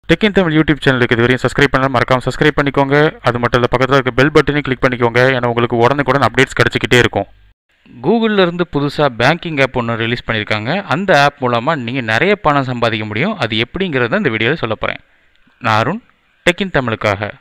டெக்கின் Tamil YouTube சேனலுக்கு இது வரையும் சப்ஸ்கிரைப் பண்ணலாம் மறக்காம சப்ஸ்கிரைப் பண்ணிக்கோங்க அது மட்டும் இல்லை பக்கத்தில் இருக்க பெல் பட்டனையும் கிளிக் பண்ணிக்கோங்க ஏன்னா உங்களுக்கு உடனுக்குடன் அப்டேட்ஸ் கிடச்சிக்கிட்டே இருக்கும் கூகுளில் இருந்து புதுசாக பேங்கிங் ஆப் ஒன்று ரிலீஸ் பண்ணியிருக்காங்க அந்த ஆப் மூலமாக நீங்கள் நிறைய பணம் சம்பாதிக்க முடியும் அது எப்படிங்கிறத இந்த வீடியோவில் சொல்ல போகிறேன் நான் அருண் டெக்கின் தமிழுக்காக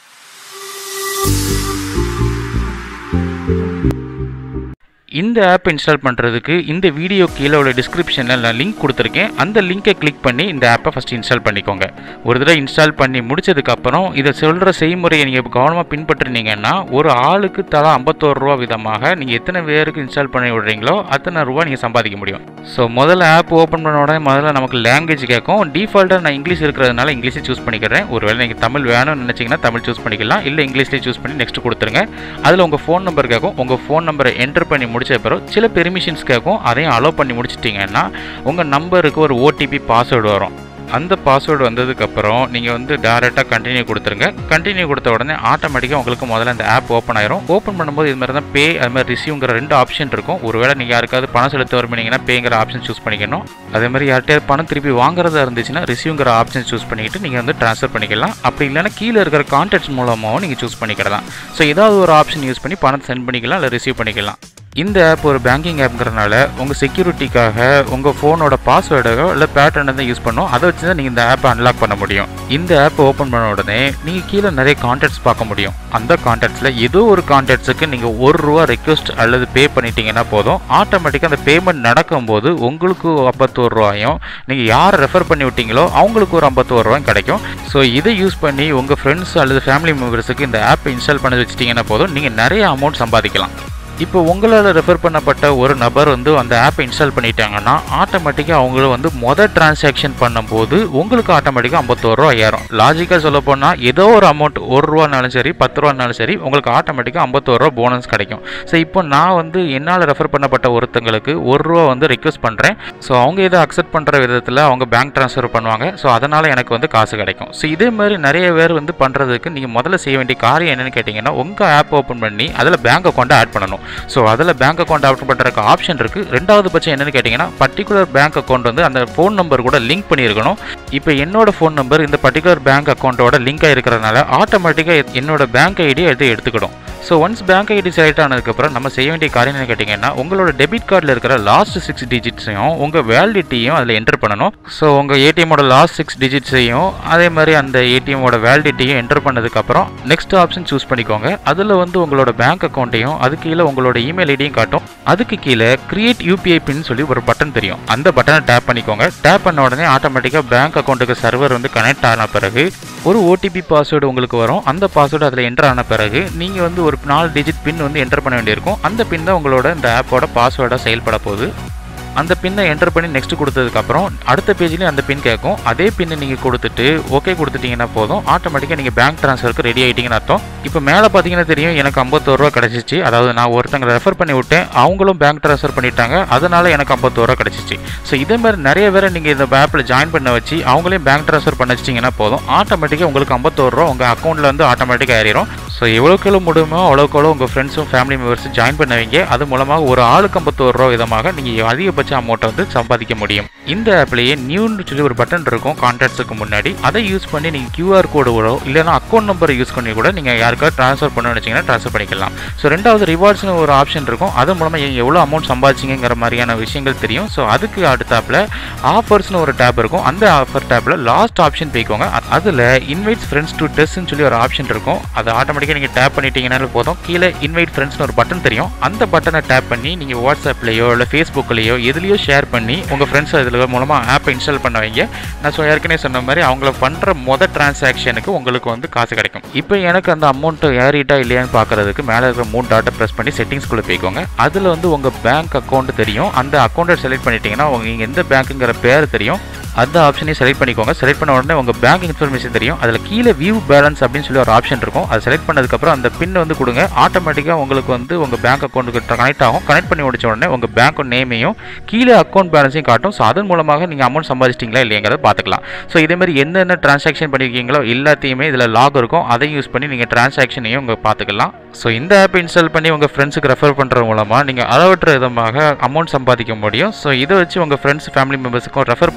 இந்த ஆப் இன்ஸ்டால் பண்ணுறதுக்கு இந்த வீடியோ கீழே உள்ள டிஸ்கிரிப்ஷனில் நான் லிங்க் கொடுத்துருக்கேன் அந்த லிங்கை கிளிக் பண்ணி இந்த ஆப்பை ஃபஸ்ட் இன்ஸ்டால் பண்ணிக்கோங்க ஒரு தடவை இன்ஸ்டால் பண்ணி முடிச்சதுக்கப்புறம் இதை சொல்கிற செய்முறையை நீங்கள் கவனமாக பின்பற்றினீங்கன்னா ஒரு ஆளுக்கு தலா ஐம்பத்தோரு ரூபா விதமாக நீங்கள் எத்தனை பேருக்கு இன்ஸ்டால் பண்ணி விடுறீங்களோ அத்தனை ரூபா நீங்கள் சம்பாதிக்க முடியும் ஸோ முதல்ல ஆப் ஓப்பன் பண்ண உடனே முதல்ல நமக்கு லாங்குவேஜ் கேட்கும் டிஃபால்ட்டாக நான் இங்கிலீஷ் இருக்கிறதுனால இங்கிலீஷை சூஸ் பண்ணிக்கிறேன் ஒருவேளை நீங்கள் தமிழ் வேணும்னு நினச்சிங்கன்னா தமிழ் சூஸ் பண்ணிக்கலாம் இல்லை இங்கிலீஷ்லேயே சூஸ் பண்ணி நெக்ஸ்ட் கொடுத்துருங்க அதில் உங்கள் ஃபோன் நம்பர் கேட்கும் உங்கள் ஃபோன் நம்பரை என்டர் பண்ணி முடிச்ச பிறகு சில பெர்மிஷன்ஸ் கேட்கும் அதையும் அலோவ் பண்ணி முடிச்சிட்டிங்கன்னா உங்கள் நம்பருக்கு ஒரு ஓடிபி பாஸ்வேர்டு வரும் அந்த பாஸ்வேர்டு வந்ததுக்கப்புறம் நீங்கள் வந்து டேரெக்டாக கண்டினியூ கொடுத்துருங்க கண்டினியூ கொடுத்த உடனே ஆட்டோமேட்டிக்காக உங்களுக்கு முதல்ல அந்த ஆப் ஓப்பன் ஆயிரும் ஓப்பன் பண்ணும்போது இது மாதிரி தான் பே அது மாதிரி ரிசீவ்ங்கிற ரெண்டு ஆப்ஷன் இருக்கும் ஒருவேளை நீங்கள் யாருக்காவது பணம் செலுத்த விரும்பினீங்கன்னா பேங்கிற ஆப்ஷன் சூஸ் பண்ணிக்கணும் அதே மாதிரி யார்கிட்டயாவது பணம் திருப்பி வாங்குறதா இருந்துச்சுன்னா ரிசீவ்ங்கிற ஆப்ஷன் சூஸ் பண்ணிக்கிட்டு நீங்கள் வந்து ட்ரான்ஸ்ஃபர் பண்ணிக்கலாம் அப்படி இல்லைன்னா கீழே இருக்கிற கான்டாக்ட்ஸ் மூலமாகவும் நீங்கள் சூஸ் பண்ணிக்கிடலாம் ஸோ ஏதாவது ஒரு ஆப்ஷன் யூஸ் பண்ணி பணத்தை சென்ட் பண்ணிக்கலாம் இல்லை ரிசீவ் பண்ணிக்கலாம் இந்த ஆப் ஒரு பேங்கிங் ஆப்ங்கிறனால உங்கள் செக்யூரிட்டிக்காக உங்கள் ஃபோனோட பாஸ்வேர்டோ இல்லை பேட்டர்னை தான் யூஸ் பண்ணும் அதை வச்சு தான் நீங்கள் இந்த ஆப்பை அன்லாக் பண்ண முடியும் இந்த ஆப் ஓப்பன் பண்ண உடனே நீங்கள் கீழே நிறைய கான்டாக்ட்ஸ் பார்க்க முடியும் அந்த கான்டாக்ட்ஸில் ஏதோ ஒரு கான்டாக்ட்ஸுக்கு நீங்கள் ஒரு ரூபா ரெக்வஸ்ட் அல்லது பே பண்ணிட்டீங்கன்னா போதும் ஆட்டோமேட்டிக்காக அந்த பேமெண்ட் நடக்கும்போது உங்களுக்கு ஐம்பத்தோரு ரூபாயும் நீங்கள் யார் ரெஃபர் பண்ணி விட்டீங்களோ அவங்களுக்கு ஒரு ஐம்பத்தோரு ரூபாயும் கிடைக்கும் ஸோ இதை யூஸ் பண்ணி உங்கள் ஃப்ரெண்ட்ஸ் அல்லது ஃபேமிலி மெம்பர்ஸுக்கு இந்த ஆப்பை இன்ஸ்டால் பண்ணி வச்சிட்டிங்கன்னா போதும் நீங்கள் நிறைய அமௌண்ட் சம்பாதிக்கலாம் இப்போ உங்களால் ரெஃபர் பண்ணப்பட்ட ஒரு நபர் வந்து அந்த ஆப்பை இன்ஸ்டால் பண்ணிட்டாங்கன்னா ஆட்டோமேட்டிக்காக அவங்கள வந்து மொதல் டிரான்சாக்ஷன் பண்ணும்போது உங்களுக்கு ஆட்டோமேட்டிக்காக ஐம்பத்தோரு ரூபா ஏறும் லாஜிக்காக சொல்ல போனால் ஏதோ ஒரு அமௌண்ட் ஒரு ரூபானாலும் சரி பத்து ரூபானாலும் சரி உங்களுக்கு ஆட்டோமேட்டிக்காக ஐம்பத்தோரு ரூபா போனஸ் கிடைக்கும் ஸோ இப்போ நான் வந்து என்னால் ரெஃபர் பண்ணப்பட்ட ஒருத்தங்களுக்கு ஒரு ரூபா வந்து ரெக்வஸ்ட் பண்ணுறேன் ஸோ அவங்க இதை அக்செப்ட் பண்ணுற விதத்தில் அவங்க பேங்க் ட்ரான்ஸ்ஃபர் பண்ணுவாங்க ஸோ அதனால் எனக்கு வந்து காசு கிடைக்கும் ஸோ இதே மாதிரி நிறைய பேர் வந்து பண்ணுறதுக்கு நீங்கள் முதல்ல செய்ய வேண்டிய காரியம் என்னென்னு கேட்டிங்கன்னா உங்கள் ஆப் ஓப்பன் பண்ணி அதில் பேங்க் அக்கௌண்ட்டை ஆட் பண்ணணும் ஸோ அதில் பேங்க் அக்கௌண்ட் ஆட் பண்ணுறதுக்கு ஆப்ஷன் இருக்குது ரெண்டாவது பட்சம் என்னென்னு கேட்டிங்கன்னா பர்டிகுலர் பேங்க் அக்கௌண்ட் வந்து அந்த ஃபோன் நம்பர் கூட லிங்க் பண்ணியிருக்கணும் இப்போ என்னோட ஃபோன் நம்பர் இந்த பர்டிகுலர் பேங்க் அக்கௌண்ட்டோட லிங்க் ஆகிருக்கிறதுனால ஆட்டோமேட்டிக்காக என்னோட பேங்க் ஐடியை எடுத்து எடுத்துக்கிடும் so once bank ID select ஆனதுக்கப்புறம் நம்ம செய்ய வேண்டிய காரியம் என்ன கேட்டிங்கன்னா உங்களோட டெபிட் கார்டில் இருக்கிற லாஸ்ட் சிக்ஸ் டிஜிட்ஸையும் உங்கள் வேலிடிட்டியும் அதில் என்டர் பண்ணணும் ஸோ உங்கள் ஏடிஎம்மோட லாஸ்ட் சிக்ஸ் டிஜிட்ஸையும் அதே மாதிரி அந்த ஏடிஎம்மோட வேலிடிட்டியும் என்டர் பண்ணதுக்கப்புறம் நெக்ஸ்ட் ஆப்ஷன் சூஸ் பண்ணிக்கோங்க அதில் வந்து உங்களோட பேங்க் அக்கௌண்ட்டையும் அது கீழே உங்களோட இமெயில் ஐடியும் காட்டும் அதுக்கு கீழே கிரியேட் யூபிஐ பின் சொல்லி ஒரு பட்டன் தெரியும் அந்த பட்டனை டேப் பண்ணிக்கோங்க டேப் பண்ண உடனே ஆட்டோமேட்டிக்காக பேங்க் அக்கௌண்ட்டுக்கு சர்வர் வந்து கனெக்ட் ஆன பிறகு ஒரு ஓடிபி பாஸ்வேர்டு உங்களுக்கு வரும் அந்த பாஸ்வேர்டு அதில் என்டர் ஆன பிறகு நீங்கள் வந்து ஒரு நாலு டிஜிட் பின் வந்து என்டர் பண்ண வேண்டியிருக்கும் அந்த பின் தான் உங்களோட இந்த ஆப்போட பாஸ்வேர்டாக செயல்பட போகுது அந்த பின்னை என்டர் பண்ணி நெக்ஸ்ட் கொடுத்ததுக்கப்புறம் அடுத்த பேஜ்லேயும் அந்த பின் கேட்கும் அதே பின்னை நீங்கள் கொடுத்துட்டு ஓகே கொடுத்துட்டீங்கன்னா போதும் ஆட்டோமேட்டிக்காக நீங்கள் பேங்க் ட்ரான்ஸ்ஃபருக்கு ரெடி ஆகிட்டீங்கன்னு அர்த்தம் இப்போ மேலே பார்த்தீங்கன்னா தெரியும் எனக்கு ஐம்பத்தோரு ரூபா கிடச்சிச்சு அதாவது நான் ஒருத்தங்களை ரெஃபர் பண்ணி விட்டேன் அவங்களும் பேங்க் ட்ரான்ஸ்ஃபர் பண்ணிட்டாங்க அதனால் எனக்கு ஐம்பத்தோரு ரூபா கிடச்சிச்சு ஸோ இதே மாதிரி நிறைய பேரை நீங்கள் இந்த ஆப்பில் ஜாயின் பண்ண வச்சு அவங்களையும் பேங்க் ட்ரான்ஸ்ஃபர் பண்ண வச்சிட்டிங்கன்னா போதும் ஆட்டோமேட்டிக்காக உங்களுக்கு ஐம்பத்தோரு ரூபா உங்கள் அக்கௌண்ட்டில் வந்து ஆட்டோமேட்டிக்காக ஏறிடும் ஸோ எவ்வளோக்கு எவ்வளோ முடியுமோ அவ்வளோக்கு எவ்வளோ உங்கள் ஃப்ரெண்ட்ஸும் ஃபேமிலி மெம்பர்ஸும் ஜாயின் பண்ணுவீங்க அது மூலமாக ஒரு ஆளுக்கு ஐம்பத்தோரு ரூபா விதமாக நீங்கள் அதிகபட்ச அமௌண்ட்டை வந்து சம்பாதிக்க முடியும் இந்த ஆப்லேயே நியூன்னு சொல்லி ஒரு பட்டன் இருக்கும் கான்டாக்ட்ஸுக்கு முன்னாடி அதை யூஸ் பண்ணி நீங்கள் கியூஆர் கோடு கூட இல்லைனா அக்கௌண்ட் நம்பரை யூஸ் பண்ணி கூட நீங்கள் யாருக்காவது ட்ரான்ஸ்ஃபர் பண்ணணும்னு வச்சிங்கன்னா ட்ரான்ஸ்ஃபர் பண்ணிக்கலாம் ஸோ ரெண்டாவது ரிவார்ட்ஸ்னு ஒரு ஆப்ஷன் இருக்கும் அது மூலமாக நீங்கள் எவ்வளோ அமௌண்ட் சம்பாதிச்சிங்கிற மாதிரியான விஷயங்கள் தெரியும் ஸோ அதுக்கு அடுத்தாப்பில் ஆஃபர்ஸ்னு ஒரு டேப் இருக்கும் அந்த ஆஃபர் டேப்பில் லாஸ்ட் ஆப்ஷன் போய்க்கோங்க அதில் இன்வைட்ஸ் ஃப்ரெண்ட்ஸ் டு டெஸ்ட்னு சொல்லி ஒரு ஆப்ஷன் இருக்கும் அது ஆட்டோமேட்டிக்காக நீங்கள் டேப் பண்ணிட்டீங்கனாலும் போதும் கீழே இன்வைட் ஃப்ரெண்ட்ஸ்னு ஒரு பட்டன் தெரியும் அந்த பட்டனை டேப் பண்ணி நீங்கள் வாட்ஸ்அப்லேயோ இல்லை ஃபேஸ்புக்லேயோ எதுலேயோ ஷேர் பண்ணி உங்கள் ஃப்ரெண்ட்ஸ் இதில் மூலமாக ஆப்பை இன்ஸ்டால் பண்ண வைங்க நான் ஸோ ஏற்கனவே சொன்ன மாதிரி அவங்கள பண்ணுற மொதல் டிரான்சாக்ஷனுக்கு உங்களுக்கு வந்து காசு கிடைக்கும் இப்போ எனக்கு அந்த அமௌண்ட்டு ஏறிட்டா இல்லையான்னு பார்க்குறதுக்கு மேலே இருக்கிற மூணு டாட்டை ப்ரெஸ் பண்ணி செட்டிங்ஸ்குள்ளே போய்க்கோங்க அதில் வந்து உங்கள் பேங்க் அக்கௌண்ட் தெரியும் அந்த அக்கௌண்ட்டை செலக்ட் பண்ணிட்டீங்கன்னா நீங்கள் எந்த பேங்க்குங்கிற பேர் தெரியும் அந்த ஆப்ஷனையும் செலக்ட் பண்ணிக்கோங்க செலக்ட் பண்ண உடனே உங்கள் பேங்க் இன்ஃபர்மேஷன் தெரியும் அதில் கீழே வியூ பேலன்ஸ் அப்படின்னு சொல்லி ஒரு ஆப்ஷன் இருக்கும் அதை செலக்ட் பண்ணதுக்கப்புறம் அந்த பின் வந்து கொடுங்க ஆட்டோமேட்டிக்காக உங்களுக்கு வந்து உங்கள் பேங்க் அக்கௌண்ட்டுக்கு கனெக்ட் ஆகும் கனெக்ட் பண்ணி முடிச்ச உடனே உங்கள் பேங்க் நேமையும் கீழே அக்கௌண்ட் பேலன்ஸையும் காட்டும் ஸோ அதன் மூலமாக நீங்கள் அமௌண்ட் சம்பாதிச்சிட்டிங்களா இல்லைங்கிறத பார்த்துக்கலாம் ஸோ இதே மாதிரி என்னென்ன டிரான்சாக்ஷன் பண்ணியிருக்கீங்களோ எல்லாத்தையுமே இதில் லாக் இருக்கும் அதை யூஸ் பண்ணி நீங்கள் டிரான்சாக்ஷனையும் உங்கள் பார்த்துக்கலாம் ஸோ இந்த ஆப் இன்ஸ்டால் பண்ணி உங்கள் ஃப்ரெண்ட்ஸுக்கு ரெஃபர் பண்ணுறது மூலமாக நீங்கள் அளவற்ற விதமாக அமௌண்ட் சம்பாதிக்க முடியும் ஸோ இதை வச்சு உங்கள் ஃப்ரெண்ட்ஸ் ஃபேமிலி மெம்பர்ஸுக்கும் ரெஃபர் பண்ணுங்கள்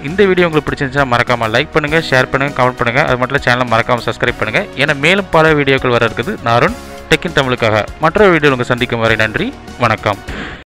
இந்த வீடியோ உங்களுக்கு பிடிச்சிருந்துச்சா மறக்காமல் லைக் பண்ணுங்கள் ஷேர் பண்ணுங்கள் கமெண்ட் பண்ணுங்கள் அது மட்டும் சேனலை மறக்காமல் சப்ஸ்கிரைப் பண்ணுங்கள் ஏன்னா மேலும் பல வீடியோக்கள் வர இருக்குது நாருன் டெக்கின் தமிழுக்காக மற்றொரு வீடியோ உங்கள் சந்திக்கும் வரை நன்றி வணக்கம்